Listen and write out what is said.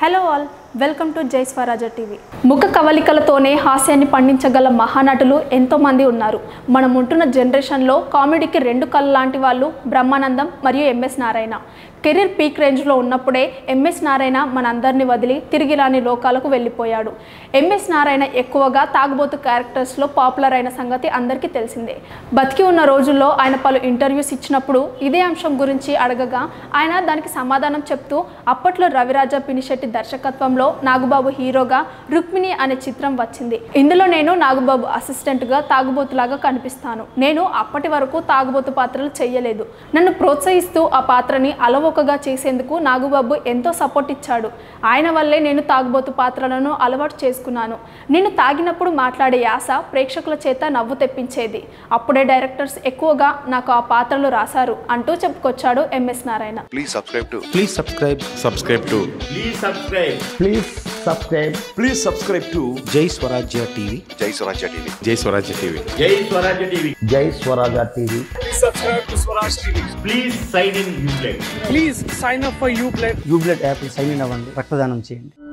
Hello all welcome to జై స్వరాజ TV ముఖ కవలికలతోనే హాస్యాన్ని పండించగల మహానటులు ఎంతోమంది ఉన్నారు మనం ఉంటున్న జనరేషన్లో కామెడీకి రెండు కళ్ళు లాంటి వాళ్ళు బ్రహ్మానందం మరియు ఎంఎస్ నారాయణ కెరీర్ పీక్ రేంజ్లో ఉన్నప్పుడే ఎంఎస్ నారాయణ మనందరినీ వదిలి తిరిగి రాని లోకాలకు వెళ్ళిపోయాడు ఎంఎస్ నారాయణ ఎక్కువగా తాగుబోతు క్యారెక్టర్స్లో పాపులర్ అయిన సంగతి అందరికీ తెలిసిందే బతికి ఉన్న రోజుల్లో ఆయన పలు ఇంటర్వ్యూస్ ఇచ్చినప్పుడు ఇదే అంశం గురించి అడగగా ఆయన దానికి సమాధానం చెప్తూ అప్పట్లో రవిరాజ పినిశెట్టి దర్శకత్వంలో నాగుబాబు హీరోగా రుక్మిణి అనే చిత్రం వచ్చింది ఇందులో నేను నాగుబాబు అసిస్టెంట్గా తాగుబోతులాగా కనిపిస్తాను నేను అప్పటి వరకు తాగుబోతు పాత్రలు చేయలేదు నన్ను ప్రోత్సహిస్తూ ఆ పాత్రని అలవోకగా చేసేందుకు నాగుబాబు ఎంతో సపోర్ట్ ఇచ్చాడు ఆయన వల్లే నేను తాగుబోతు పాత్రలను అలవాటు చేసుకున్నాను నేను తాగినప్పుడు మాట్లాడే యాస ప్రేక్షకుల చేత నవ్వు తెప్పించేది అప్పుడే డైరెక్టర్స్ ఎక్కువగా నాకు ఆ పాత్రలు రాశారు అంటూ చెప్పుకొచ్చాడు MS Narayana Please subscribe to Please subscribe. subscribe to Please subscribe. Please subscribe. Please subscribe to Jai Swarajya TV. Jai Swarajya TV. Jai Swarajya TV. Jai Swarajya TV. Jai Swaraja TV. Please sign in Uplay. Please sign up for Uplay యూబ్లెట్ app sign in అవ్వండి రక్తదానం చేయండి